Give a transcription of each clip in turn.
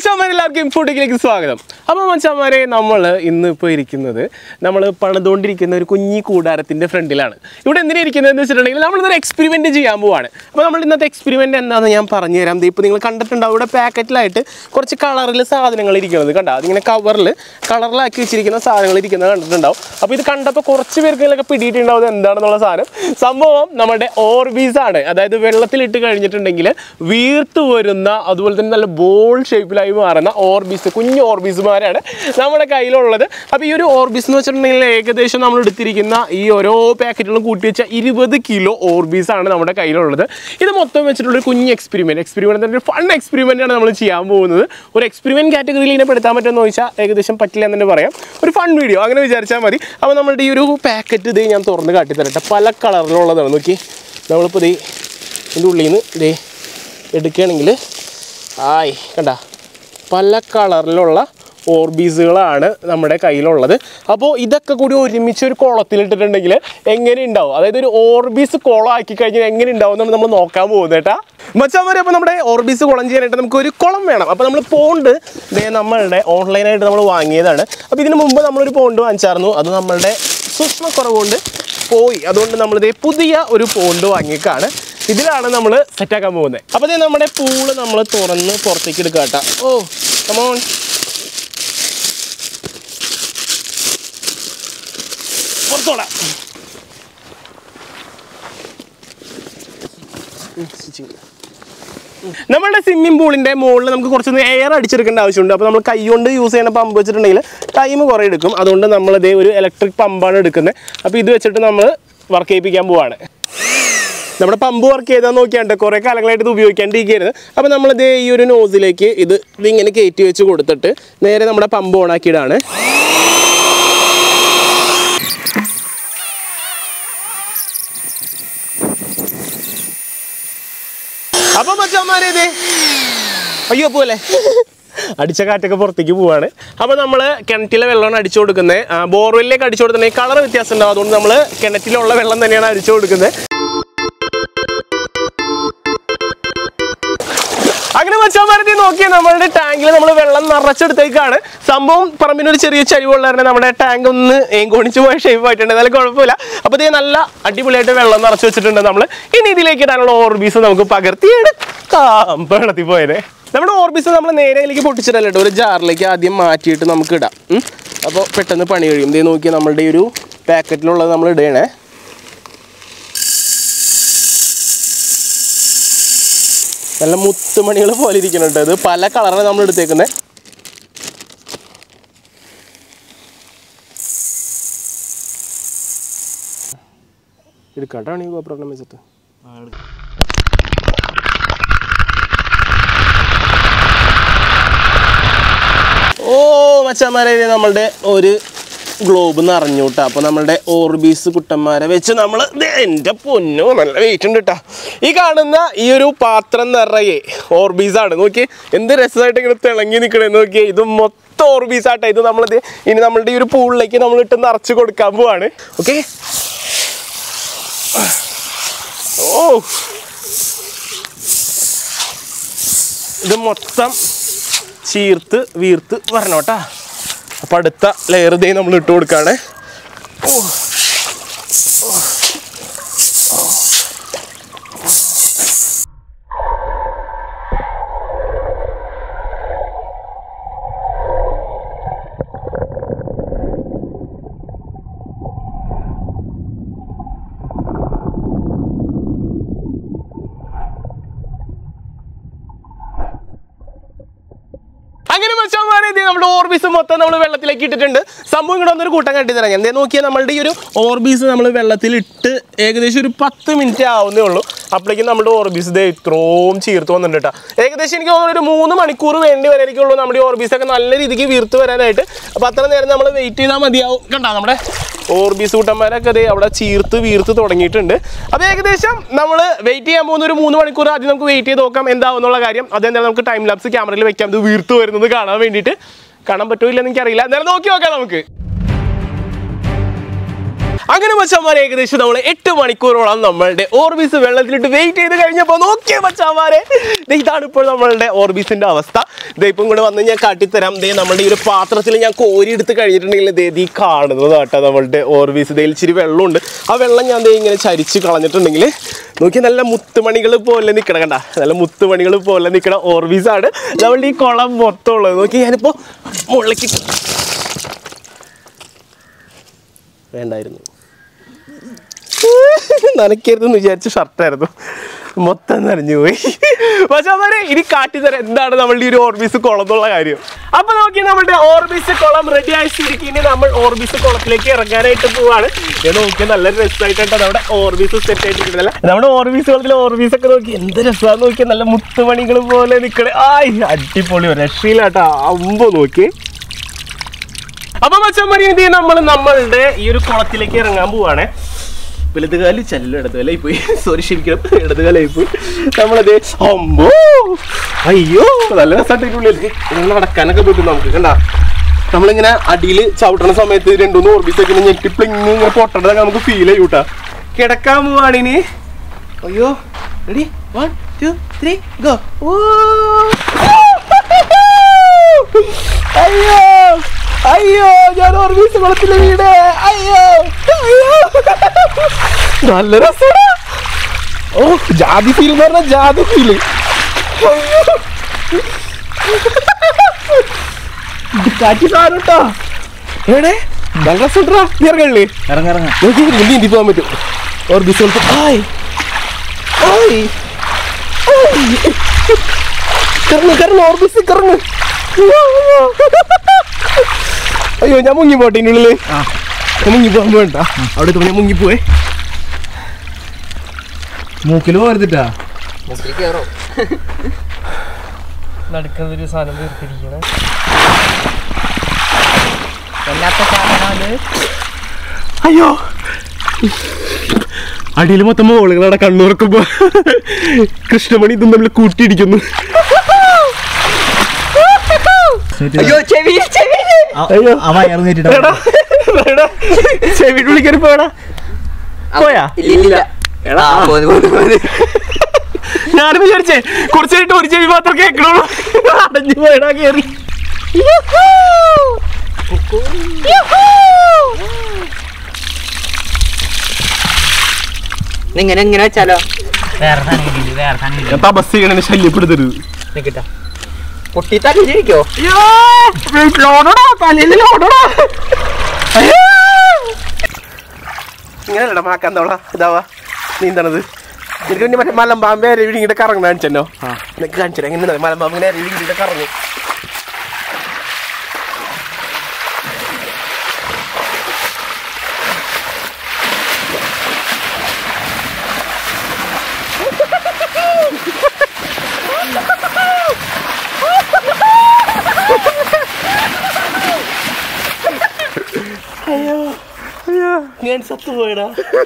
മച്ചാമാരെ എല്ലാവർക്കും ഫുഡിലേക്ക് സ്വാഗതം അപ്പോൾ മച്ചാമാരെ നമ്മൾ ഇന്ന് ഇപ്പോൾ ഇരിക്കുന്നത് നമ്മൾ പണിതുകൊണ്ടിരിക്കുന്ന ഒരു കുഞ്ഞി കൂടാരത്തിൻ്റെ ഫ്രണ്ടിലാണ് ഇവിടെ എന്തിനാ ഇരിക്കുന്നതെന്ന് വെച്ചിട്ടുണ്ടെങ്കിൽ നമ്മളിന്നൊരു എക്സ്പെരിമെൻറ്റ് ചെയ്യാൻ പോവാണ് അപ്പോൾ നമ്മൾ ഇന്നത്തെ എക്സ്പെരിമെൻറ്റ് എന്താണെന്ന് ഞാൻ പറഞ്ഞു തരാം ദേ ഇപ്പോൾ നിങ്ങൾ കണ്ടിട്ടുണ്ടാവും ഇവിടെ പാക്കറ്റിലായിട്ട് കുറച്ച് കളറിൽ സാധനങ്ങൾ ഇരിക്കുന്നത് കണ്ടോ അതിങ്ങനെ കവറിൽ കളറിലാക്കി വെച്ചിരിക്കുന്ന സാധനങ്ങൾ ഇരിക്കുന്നത് കണ്ടിട്ടുണ്ടാവും അപ്പോൾ ഇത് കണ്ടപ്പോൾ കുറച്ച് പേർക്കെങ്കിലൊക്കെ പിടിയിട്ടുണ്ടാവും ഇത് എന്താണെന്നുള്ള സാധനം സംഭവം നമ്മുടെ ഓർബീസ് ആണ് അതായത് വെള്ളത്തിലിട്ട് കഴിഞ്ഞിട്ടുണ്ടെങ്കിൽ വീർത്ത് വരുന്ന അതുപോലെ തന്നെ നല്ല ബോൾ ഷേപ്പിലായി മാറുന്ന ഓർബീസ് കുഞ്ഞു ഓർബീസുമാരാണ് നമ്മുടെ കയ്യിലുള്ളത് അപ്പോൾ ഈ ഒരു ഓർബീസ് എന്ന് വെച്ചിട്ടുണ്ടെങ്കിൽ ഏകദേശം നമ്മൾ എടുത്തിരിക്കുന്ന ഈ ഓരോ പാക്കറ്റുകളും കൂട്ടി വെച്ച ഇരുപത് കിലോ ഓർബീസ് ആണ് നമ്മുടെ കയ്യിലുള്ളത് ഇത് മൊത്തം വെച്ചിട്ടുള്ള ഒരു കുഞ്ഞ് എക്സ്പെരിമെൻറ്റ് എക്സ്പെരിമെൻറ്റ് ഒരു ഫൺ എക്സ്പെരിമെൻ്റ് ആണ് നമ്മൾ ചെയ്യാൻ പോകുന്നത് ഒരു എക്സ്പെരിമെൻറ്റ് കാറ്റഗറിയിൽ ഇതിനെ പെടുത്താൻ പറ്റുമെന്ന് ചോദിച്ചാൽ ഏകദേശം പറ്റില്ല എന്ന് തന്നെ പറയാം ഒരു ഫൺ വീഡിയോ അങ്ങനെ വിചാരിച്ചാൽ മതി അപ്പോൾ നമ്മുടെ ഈ ഒരു പാക്കറ്റ് ഇത് ഞാൻ തുറന്ന് കാട്ടിത്തരട്ടെ പല കളറിലുള്ളതാണ് നോക്കി നമ്മളിപ്പോൾ ദേ ഇതിൻ്റെ ഉള്ളിൽ നിന്ന് ദേ എടുക്കുകയാണെങ്കിൽ ആയി കണ്ട പല കളറിലുള്ള ഓർബീസുകളാണ് നമ്മുടെ കയ്യിലുള്ളത് അപ്പോൾ ഇതൊക്കെ കൂടി ഒരുമിച്ച് ഒരു കുളത്തിലിട്ടിട്ടുണ്ടെങ്കിൽ എങ്ങനെ ഉണ്ടാവും അതായത് ഒരു ഓർബീസ് കുളം ആക്കി കഴിഞ്ഞാൽ എങ്ങനെ ഉണ്ടാവും എന്നാണ് നമ്മൾ നോക്കാൻ പോകുന്നത് കേട്ടാ മച്ചാമാരെ അപ്പോൾ നമ്മുടെ ഓർബീസ് കുളം ചെയ്യാനായിട്ട് നമുക്ക് ഒരു കുളം വേണം അപ്പോൾ നമ്മൾ പോണ്ട് ദേ നമ്മളുടെ ഓൺലൈനായിട്ട് നമ്മൾ വാങ്ങിയതാണ് അപ്പോൾ ഇതിന് മുമ്പ് നമ്മളൊരു പോണ്ട് വാങ്ങിച്ചായിരുന്നു അത് നമ്മളുടെ സൂക്ഷ്മക്കുറവ് കൊണ്ട് പോയി അതുകൊണ്ട് നമ്മളിത് പുതിയ ഒരു പോണ്ട് വാങ്ങിയേക്കാണ് ഇതിലാണ് നമ്മൾ സെറ്റാക്കാൻ പോകുന്നത് അപ്പോൾ ഇത് നമ്മുടെ പൂള് നമ്മൾ തുറന്ന് പുറത്തേക്ക് എടുക്കുക കേട്ടോ ഓ കമോൺ പുറത്തോടാ നമ്മളുടെ സ്വിമ്മിംഗ് പൂളിന്റെ മുകളിൽ നമുക്ക് കുറച്ചൊന്ന് എയർ അടിച്ചെടുക്കേണ്ട ആവശ്യമുണ്ട് അപ്പോൾ നമ്മൾ കൈ കൊണ്ട് യൂസ് ചെയ്യുന്ന പമ്പ് വെച്ചിട്ടുണ്ടെങ്കിൽ ടൈം കുറേ എടുക്കും അതുകൊണ്ട് നമ്മൾ ഇതേ ഒരു ഇലക്ട്രിക് പമ്പാണ് എടുക്കുന്നത് അപ്പോൾ ഇത് വെച്ചിട്ട് നമ്മൾ വർക്ക് ചെയ്യിപ്പിക്കാൻ പോവാണ് നമ്മുടെ പമ്പ് വർക്ക് ചെയ്താൽ നോക്കിയാണ്ട് കുറേ കാലങ്ങളായിട്ട് ഇത് ഉപയോഗിക്കാണ്ടിരിക്കുകയായിരുന്നു അപ്പോൾ നമ്മളിത് ഈ ഒരു നോസിലേക്ക് ഇത് ഇതിങ്ങനെ കയറ്റി വെച്ച് കൊടുത്തിട്ട് നേരെ നമ്മുടെ പമ്പ് ഓണാക്കിയിടാണ് അപ്പൊ മച്ചന്മാരെ ഇത് അയ്യോ പോലെ അടിച്ച കാറ്റൊക്കെ പുറത്തേക്ക് പോവാണ് അപ്പോൾ നമ്മൾ കിണറ്റിലെ വെള്ളമാണ് അടിച്ചു കൊടുക്കുന്നത് ബോർവെല്ലിലേക്ക് അടിച്ചു കൊടുക്കുന്നത് കളർ വ്യത്യാസം ഉണ്ടാവും അതുകൊണ്ട് നമ്മൾ കിണറ്റിലുള്ള വെള്ളം തന്നെയാണ് അടിച്ചു കൊടുക്കുന്നത് അങ്ങനെ മച്ചാമാരത്തി നോക്കിയാൽ നമ്മളുടെ ടാങ്കിൽ നമ്മൾ വെള്ളം നിറച്ചെടുത്തേക്കാണ് സംഭവം പറമ്പിനൊരു ചെറിയ ചരിവുള്ളായിരുന്നു നമ്മുടെ ടാങ്ക് ഒന്ന് ഏങ്കോണിച്ച് പോയ ഷേപ്പ് ആയിട്ടുണ്ട് എന്നാലും കുഴപ്പമില്ല അപ്പോൾ ഇതേ നല്ല അടിപൊളിയായിട്ട് വെള്ളം നിറച്ച് വെച്ചിട്ടുണ്ട് നമ്മൾ ഇനി ഇതിലേക്ക് ഇടാനുള്ള ഓർബീസ് നമുക്ക് പകർത്തിയെടുക്കാം വെള്ളത്തിൽ പോയതേ നമ്മുടെ ഓർബീസ് നമ്മൾ നേരെയിലേക്ക് പൊട്ടിച്ചിട്ടല്ല കേട്ടോ ഒരു ജാറിലേക്ക് ആദ്യം മാറ്റിയിട്ട് നമുക്ക് ഇടാം ഉം. അപ്പോൾ പെട്ടെന്ന് പണി കഴിയും ഇതേ നോക്കിയാൽ നമ്മളുടെ ഈ ഒരു പാക്കറ്റിലുള്ളത് നമ്മൾ ഇടണേ നല്ല മുത്തുമണികൾ പോലെ ഇരിക്കുന്നുണ്ട് ഇത് പല കളറാണ് നമ്മൾ എടുത്തേക്കുന്നത് എടുക്കാട്ടാണ് ഈ ഗോപ്രം വെച്ചിട്ട് ഓ മച്ചാമാരെ ഇത് നമ്മളുടെ ഒരു ഗ്ലോബ് നിറഞ്ഞു കേട്ടോ അപ്പോൾ നമ്മളുടെ ഓർബീസ് കുട്ടന്മാരെ വെച്ച് നമ്മൾ എൻ്റെ പൊന്നോ നല്ല വെയിറ്റ് ഉണ്ട് കേട്ടോ ഈ കാണുന്ന ഈ ഒരു പാത്രം നിറയെ ഓർബീസ് ആണ് നോക്കി എന്ത് രസമായിട്ട് ഇങ്ങനെ തിളങ്ങി നിൽക്കണേ നോക്കിയേ ഇത് മൊത്തം ഓർബീസ് ആട്ടോ ഇത് നമ്മളിത് ഇനി നമ്മളുടെ ഈ ഒരു പൂളിലേക്ക് നമ്മൾ ഇട്ട് നിറച്ച് കൊടുക്കാൻ പോവാണ് ഓക്കെ ഓ ഇത് മൊത്തം ചീർത്ത് വീർത്ത് വരണോട്ടാ അപ്പം അടുത്ത ലെയർ ദേ നമ്മൾ ഇട്ട് കൊടുക്കുകയാണ് ഓ അങ്ങനെ മച്ചാമാരെ ഇത് നമ്മുടെ ഓർബീസ് മൊത്തം നമ്മൾ വെള്ളത്തിലേക്ക് ഇട്ടിട്ടുണ്ട് സംഭവം ഇങ്ങോട്ട് വന്നൊരു കൂട്ടം കട്ടി തരാം ഞാൻ ദേ നോക്കിയാൽ നമ്മളുടെ ഈ ഒരു ഓർബീസ് നമ്മൾ വെള്ളത്തിൽ ഇട്ട് ഏകദേശം ഒരു പത്ത് മിനിറ്റ് ആവുന്നേ ഉള്ളൂ അപ്പോഴേക്കും നമ്മുടെ ഓർബീസ് ഇത് ഇത്രയും ചീർത്ത് വന്നിട്ടുണ്ട് കേട്ടോ ഏകദേശം എനിക്ക് തോന്നുന്നു ഒരു മൂന്ന് മണിക്കൂർ വേണ്ടി വരായിരിക്കുള്ളൂ നമ്മുടെ ഈ ഓർബീസ് ഒക്കെ നല്ല രീതിക്ക് വീർത്ത് വരാനായിട്ട് അപ്പോൾ അത്ര നേരം നമ്മൾ വെയിറ്റ് ചെയ്താൽ മതിയാവും കണ്ടാ നമ്മുടെ ഓർബീസ് കൂട്ടന്മാരൊക്കെ അതെ അവിടെ ചീർത്ത് വീർത്ത് തുടങ്ങിയിട്ടുണ്ട് അപ്പോൾ ഏകദേശം നമ്മൾ വെയിറ്റ് ചെയ്യാൻ പോകുന്ന ഒരു മൂന്ന് മണിക്കൂർ ആദ്യം നമുക്ക് വെയിറ്റ് ചെയ്ത് നോക്കാം എന്താവുന്നുള്ള കാര്യം അതെന്തായാലും നമുക്ക് ടൈം ലാപ്സ് ക്യാമറയിൽ വെക്കാം ഇത് വീർത്ത് വരുന്നത് കാണാൻ വേണ്ടിയിട്ട് കാണാൻ പറ്റുമോ ഇല്ലെന്ന് എനിക്കറിയില്ല എന്തായാലും നോക്കി നോക്കാം നമുക്ക് അങ്ങനെ മച്ചാമാരെ ഏകദേശം നമ്മൾ എട്ട് മണിക്കൂറോളം നമ്മളുടെ ഓർബീസ് വെള്ളത്തിലിട്ട് വെയിറ്റ് ചെയ്ത് കഴിഞ്ഞപ്പോൾ നോക്കിയേ മച്ചാമാരെ ദേ ഇതാണ് ഇപ്പോൾ നമ്മളുടെ ഓർബീസിന്റെ അവസ്ഥ ദേ ഇപ്പം കൂടെ വന്ന് ഞാൻ കാട്ടിത്തരാം ദേ നമ്മുടെ ഈ ഒരു പാത്രത്തിൽ ഞാൻ കോരി എടുത്ത് കഴിഞ്ഞിട്ടുണ്ടെങ്കിൽ ദേ ഈ കാണുന്നത് കേട്ടോ നമ്മളുടെ ഓർബീസ് ദേ ഇച്ചിരി വെള്ളമുണ്ട് ആ വെള്ളം ഞാൻ ദേ ഇങ്ങനെ ചരിച്ച് കളഞ്ഞിട്ടുണ്ടെങ്കിൽ നോക്കി നല്ല മുത്തുമണികൾ പോലെ നിൽക്കണ കണ്ട നല്ല മുത്തുമണികൾ പോലെ നിൽക്കണ ഓർബീസാണ് നമ്മളുടെ ഈ കുളം മൊത്തം ഉള്ളത് നോക്കി ഞാനിപ്പോൾ മുകളിലേക്ക് വേണ്ടായിരുന്നു നനയ്ക്കരുതെന്ന് വിചാരിച്ച ഷർട്ടായിരുന്നു മൊത്തം നനഞ്ഞു പോയി പക്ഷെ അവരെ ഇനി കാട്ടിത്തരാം എന്താണ് നമ്മളുടെ ഈ ഒരു ഓർബീസ് കുളം എന്നുള്ള കാര്യം അപ്പൊ നോക്കി നമ്മുടെ ഓർബീസ് കുളം റെഡി ആയിട്ടിരിക്കും ഇനി നമ്മൾ ഓർബീസ് കുളത്തിലേക്ക് ഇറങ്ങാനായിട്ട് പോവാണ് ഇത് നോക്കി നല്ല രസമായിട്ടാണ് നമ്മുടെ ഓർബീസ് സെറ്റ് ആയിട്ടിരിക്കുന്നില്ല നമ്മുടെ ഓർബീസ് കുളത്തിലെ ഓർബീസ് ഒക്കെ നോക്കി എന്ത് രസമാണെന്ന് നോക്കി നല്ല മുത്തുമണികൾ പോലെ നിൽക്കണേ ആയ് അടിപൊളി ഒരു രക്ഷയിലാട്ടോ അമ്പോ നോക്കി അപ്പൊ മച്ചന്മാരി എന്ത് ചെയ്യും നമ്മൾ നമ്മളുടെ ഈ ഒരു കുളത്തിലേക്ക് ഇറങ്ങാൻ പോവാണ് വലതുകാല് ചല്ല ഇടതുകാലായി പോയി സോറി ക്ഷമിക്കണം ഇടതുകാലായി പോയി നമ്മളത് അമ്പോ അയ്യോ നല്ല രസമായിട്ടില്ലേ നിങ്ങൾ നടക്കാനൊക്കെ പറ്റും നമുക്ക് കണ്ട നമ്മളിങ്ങനെ അടിയിൽ ചവിട്ടണ സമയത്ത് രണ്ടുമൂന്ന് ഓർബിസൊക്കെ ഇങ്ങനെ ഞെട്ടിപ്പിളിങ് ഇങ്ങനെ പൊട്ടണതൊക്കെ നമുക്ക് ഫീൽ ചെയ്യൂട്ടാ കിടക്കാൻ പോവാണിനി അയ്യോ ready one two three go അയ്യോ അയ്യോ ഞാൻ ഓർമ്മീസ് കുളത്തിലെ വീട് അയ്യോ അയ്യോ നല്ല രസമാണ് ഓ ജാതി ഫീൽ എന്ന് പറഞ്ഞാൽ ജാതി ഫീല് കാറ്റി സാധനം കേട്ടോ എവിടെ നല്ല രസമുണ്ടാ നീ ഇറങ്ങല്ലേ ഇറങ്ങിറങ്ങ നോക്കി ഇതിൽ നീന്തി പോകാൻ പറ്റും ഓർബിസ് കുളത്തിൽ ആയ് ആയ് ആയ് കറങ്ങ് കറങ്ങ് ഓർബിസ് കറങ്ങ് അയ്യോ ഞാൻ മുങ്ങി പോട്ടെ ഇതിൻ്റെ ഉള്ളില് ഞാൻ മുങ്ങി പോകാൻ വേണ്ട അവിടെ എത്തുമ്പോ ഞാൻ മുങ്ങി പോവേ മൂക്കിൽ പോരുത്തിട്ടാ നടക്കുന്നൊരു സാധനം തീർത്തിരിക്കണേ അയ്യോ അടിയിൽ മൊത്തം മോളുകളവിടെ കണ്ണുറക്കുമ്പോ കൃഷ്ണമണി ഇതും തമ്മിൽ കൂട്ടിയിടിക്കുന്നു അയ്യോ ചെവി ചെവി അയ്യോ. അവ ഇറങ്ങിട്ടാ എടാ, എടാ, ചെവിയുടെ ഉള്ളിൽ കയറി പോയടാ പോയാ ഇല്ല എടാ ആ പോന്ന് പോന്ന് പോന്ന് ഞാനും വിചാരിച്ചേ കുറച്ച് കഴിഞ്ഞിട്ട് ഒരു ചെവി മാത്രം കേൾക്കണുള്ളൂ അടഞ്ഞു പോയടാ കേറി ഇങ്ങനെ എങ്ങനെ വെച്ചാലോ വേറെ സാധനം വേറെ സാധനം ഞാൻ തപസ് ചെയ്യണേ ശല്യപ്പെടുത്തരുത് നിക്കട്ടാ പൊട്ടി തല്ലിരിക്കോ അയ്യോ ലോഡടാ തലയിൽ ലോഡടാ ഇങ്ങനെയല്ലടാ മാക്കാന്തോളാ ഇതാവാ നീന്തണത് എനിക്ക് പിന്നെ മറ്റേ മലമ്പാമ്പ് അരവി ഇങ്ങോട്ട് കറങ്ങുന്ന കാണിച്ചോ എനിക്ക് കാണിച്ചു എങ്ങനെ മലമ്പാമ്പ് ഇങ്ങനെ അരവി ഇങ്ങോട്ട് കറങ്ങും അയ്യോ അയ്യോ ഞാൻ സത്തുപോയടാ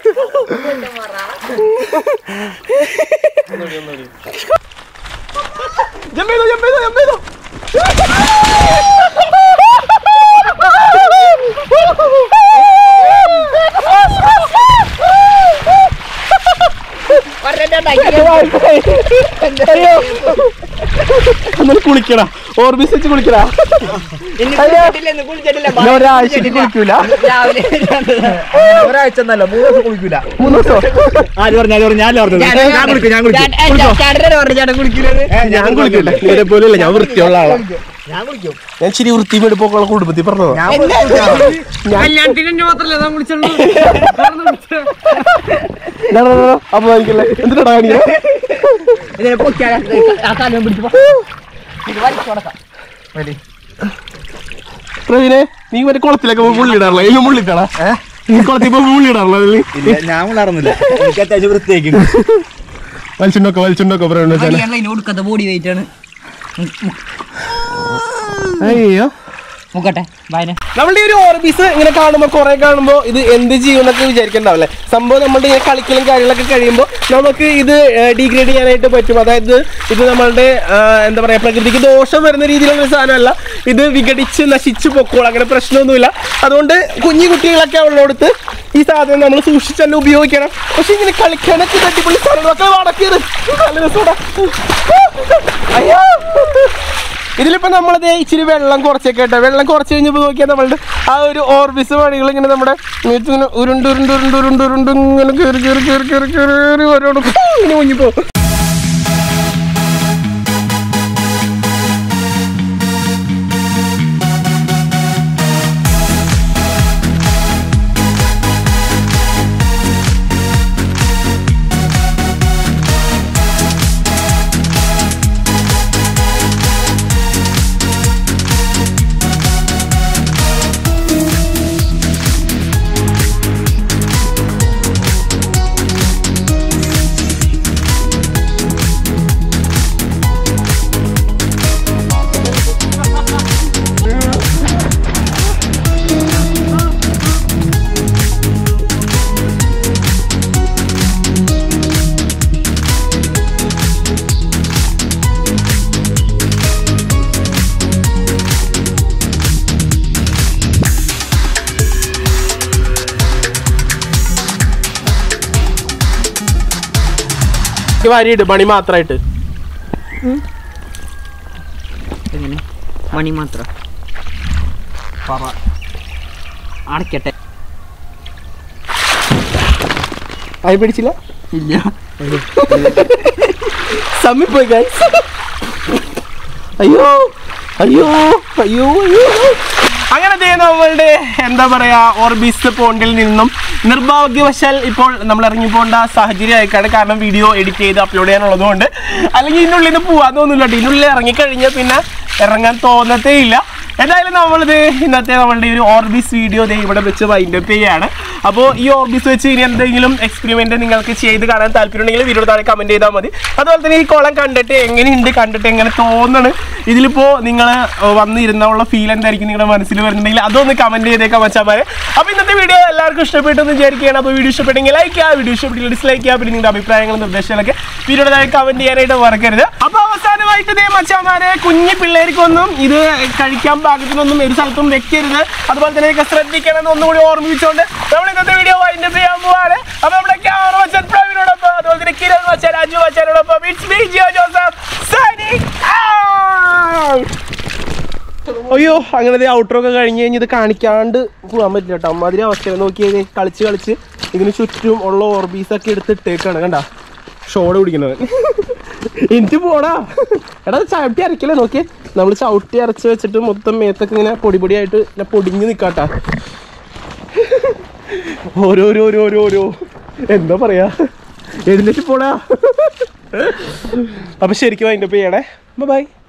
ജമ്പ് ചെയ്തോ ജമ്പ് ചെയ്തോ ജമ്പ് ചെയ്തോ അയ്യോ ഒന്നും കുളിക്കടാ ഓർബിസ് വെച്ച് കുളിക്കടാ ഞാൻ ഒരാഴ്ചക്ക് കുളിക്കൂല ഒരാഴ്ച എന്നല്ല മൂന്ന് ദിവസം കുളിക്കൂല മൂന്ന് ദിവസം ആര് പറഞ്ഞു ആര് പറഞ്ഞു ഞാൻ പറഞ്ഞത് ഞാൻ കുളിക്കും ഞാൻ കുളിക്കും ഞാൻ കുളിക്കില്ല ഇവരെ പോലെയല്ല ഞാൻ വൃത്തിയുള്ള ആളാ ഞാൻ കുളിക്കും ഞാൻ ഇച്ചിരി വൃത്തിയും എടുപ്പൊക്കെ കുടുംബത്തിൽ പറഞ്ഞതാ ഞാൻ കുളിക്കും. അപ്പൊ എനിക്കല്ലേ എന്തിനാ കാണിക്കണേ പ്രവീനെ നീ മറ്റേ കുളത്തിലൊക്കെ പോയി മുള്ളിടാറില്ല ഇല്ല മുള്ളിട്ടാടാ നീ കുളത്തിൽ പോയി മുള്ളിടാറില്ല അതിൽ ഇല്ല ഞാൻ വളർന്നില്ല എനിക്ക് അത്യാവശ്യം വൃത്തിയാക്കും വലിച്ചുണ്ടോക്കെ വലിച്ചുണ്ടോക്കെ പ്രവീണ കൊടുക്കാത്ത ബോഡി വെയിറ്റ് ആണ് അയ്യോ മുക്കട്ടെ ബായനെ നമ്മളുടെ ഈ ഒരു ഓർബീസ് ഇങ്ങനെ കാണുമ്പോൾ കുറെ കാണുമ്പോൾ ഇത് എന്ത് ചെയ്യും എന്നൊക്കെ വിചാരിക്കണ്ടാവില്ലേ സംഭവം നമ്മളുടെ ഇങ്ങനെ കളിക്കലും കാര്യങ്ങളൊക്കെ കഴിയുമ്പോൾ നമുക്ക് ഇത് ഡീഗ്രേഡ് ചെയ്യാനായിട്ട് പറ്റും അതായത് ഇത് നമ്മളുടെ ആ, എന്താ പറയാ പ്രകൃതിക്ക് ദോഷം വരുന്ന രീതിയിലുള്ള ഒരു സാധനമല്ല ഇത് വിഘടിച്ച് നശിച്ചു പൊക്കോളും അങ്ങനെ പ്രശ്നമൊന്നുമില്ല അതുകൊണ്ട് കുഞ്ഞു കുട്ടികളൊക്കെ ഉള്ളിടത്ത് ഈ സാധനം നമ്മൾ സൂക്ഷിച്ചല്ല ഉപയോഗിക്കണം പക്ഷെ ഇങ്ങനെ കളിക്കാനൊക്കെ ഇത് അടിപൊളി സ്ഥലങ്ങളൊക്കെ വടക്കിയത് നല്ല രസോടാ അയ്യോ ഇതിലിപ്പോ നമ്മളത് ഇച്ചിരി വെള്ളം കുറച്ചൊക്കെ കേട്ടോ വെള്ളം കുറച്ച് കഴിഞ്ഞപ്പോൾ നോക്കിയാൽ നമ്മളുടെ ആ ഒരു ഓർബിസ് പണികൾ ഇങ്ങനെ നമ്മുടെ മേത്ത് ഇങ്ങനെ ഉരുണ്ട് ഉരുണ്ട് ഉരുണ്ട് ഉരുണ്ട് ഉരുണ്ട് ഇങ്ങനെ കയറി കയറി കയറി കയറി കയറി ഓരോട് ഇങ്ങനെ മുങ്ങിപ്പോ വാരിയിട്ട് പണി മാത്രമായിട്ട് എങ്ങനെ മണി മാത്രം അടയ്ക്കട്ടെ ആയി പിടിച്ചില്ല ഇല്ല സമയം പോയി guys. അയ്യോ അയ്യോ അയ്യോ അയ്യോ അങ്ങനെ ദേ നമ്മളുടെ എന്താ പറയാ ഓർബിസ് പോണ്ടിൽ നിന്നും നിർഭാഗ്യവശാൽ ഇപ്പോൾ നമ്മൾ ഇറങ്ങി പോകേണ്ട സാഹചര്യം ആയിക്കാണ് കാരണം വീഡിയോ എഡിറ്റ് ചെയ്ത് അപ്ലോഡ് ചെയ്യാനുള്ളത് കൊണ്ട് അല്ലെങ്കിൽ ഇതിനുള്ളിൽ നിന്ന് പോകാൻ തോന്നില്ല കേട്ടോ ഇതിനുള്ളിൽ ഇറങ്ങിക്കഴിഞ്ഞാൽ പിന്നെ ഇറങ്ങാൻ തോന്നത്തേ ഇല്ല എന്തായാലും നമ്മളിത് ഇന്നത്തെ നമ്മളുടെ ഈ ഒരു ഓർബിസ് വീഡിയോ ദേ ഇവിടെ വെച്ച് വൈൻഡ് അപ്പ് ചെയ്യാണ് അപ്പോൾ ഈ ഓർബിസ് വെച്ച് ഇനി എന്തെങ്കിലും എക്സ്പെരിമെന്റ് നിങ്ങൾക്ക് ചെയ്ത് കാണാൻ താല്പര്യമുണ്ടെങ്കിൽ വീഡിയോ താഴെ കമന്റ് ചെയ്താൽ മതി അതുപോലെ തന്നെ ഈ കുളം കണ്ടിട്ട് എങ്ങനെയുണ്ട് കണ്ടിട്ട് എങ്ങനെ തോന്നണ് ഇതിലിപ്പോ നിങ്ങൾ വന്നിരുന്നുള്ള ഫീൽ എന്തായിരിക്കും നിങ്ങളുടെ മനസ്സിൽ വരുന്നുണ്ടെങ്കിൽ അതൊന്ന് കമന്റ് ചെയ്തേക്കാൻ മച്ചാമാരെ അപ്പോൾ ഇന്നത്തെ വീഡിയോ എല്ലാവർക്കും ഇഷ്ടപ്പെട്ടെന്ന് വിചാരിക്കുകയാണ് അപ്പോൾ വീഡിയോ ഇഷ്ടപ്പെട്ടെങ്കിൽ ലൈക്ക് ചെയ്യുക വീഡിയോ ഇഷ്ടപ്പെട്ടില്ല ഡിസ്ലൈക്ക് ചെയ്യുക പിന്നെ നിങ്ങളുടെ അഭിപ്രായങ്ങളും നിർദ്ദേശങ്ങളൊക്കെ വീഡിയോ താഴെ കമന്റ് ചെയ്യാനായിട്ട് മറക്കരുത് അപ്പോൾ അവസാനമായിട്ട് ദേ മച്ചാമാരെ കുഞ്ഞു പിള്ളേർക്കൊന്നും ഇത് കഴിക്കാൻ പാകത്തിനൊന്നും ഒരു സ്ഥലത്തും വെക്കരുത് അതുപോലെ തന്നെ ഇതൊക്കെ ശ്രദ്ധിക്കണം എന്ന് ഒന്നുകൂടി ഓർമ്മിച്ചുകൊണ്ട് നമ്മൾ ഇന്നത്തെ വീഡിയോ വൈൻഡ് ചെയ്യാൻ പോവാണ് അപ്പോൾ നമ്മുടെ ക്യാമറ വച്ചാൽ പ്രവീണോടൊപ്പം അതുപോലെ തന്നെ കിരൺ വച്ചാൽ അജു വച്ചാനോടൊപ്പം it's me Jio Joseph signing out. അയ്യോ അങ്ങനെ ഔട്ടർ ഒക്കെ കഴിഞ്ഞ് കഴിഞ്ഞ് ഇത് കാണിക്കാണ്ട് പോകാൻ പറ്റില്ല കേട്ടോ അമ്മാതിരി അവസ്ഥ നോക്കിയത് കളിച്ച് കളിച്ച് ഇതിന് ചുറ്റും ഉള്ള ഓർബീസ് ഒക്കെ എടുത്തിട്ടേക്കാണ് കണ്ട ഷോട് പിടിക്കുന്നത് എനിക്ക് പോടാ എടാ ചവിട്ടി അരക്കില്ലേ നോക്കിയേ നമ്മൾ ചവിട്ടി അരച്ച് വെച്ചിട്ട് മൊത്തം മേത്തൊക്കെ ഇങ്ങനെ പൊടി പൊടിയായിട്ട് ഇങ്ങനെ പൊടിഞ്ഞ് നിൽക്കാട്ടാ ഓരോരോരോരോരോ എന്താ പറയാ എഴുന്നേറ്റ് പോടാ അപ്പൊ ശരിക്കും അതിൻ്റെ ചെയ്യണേ ബൈ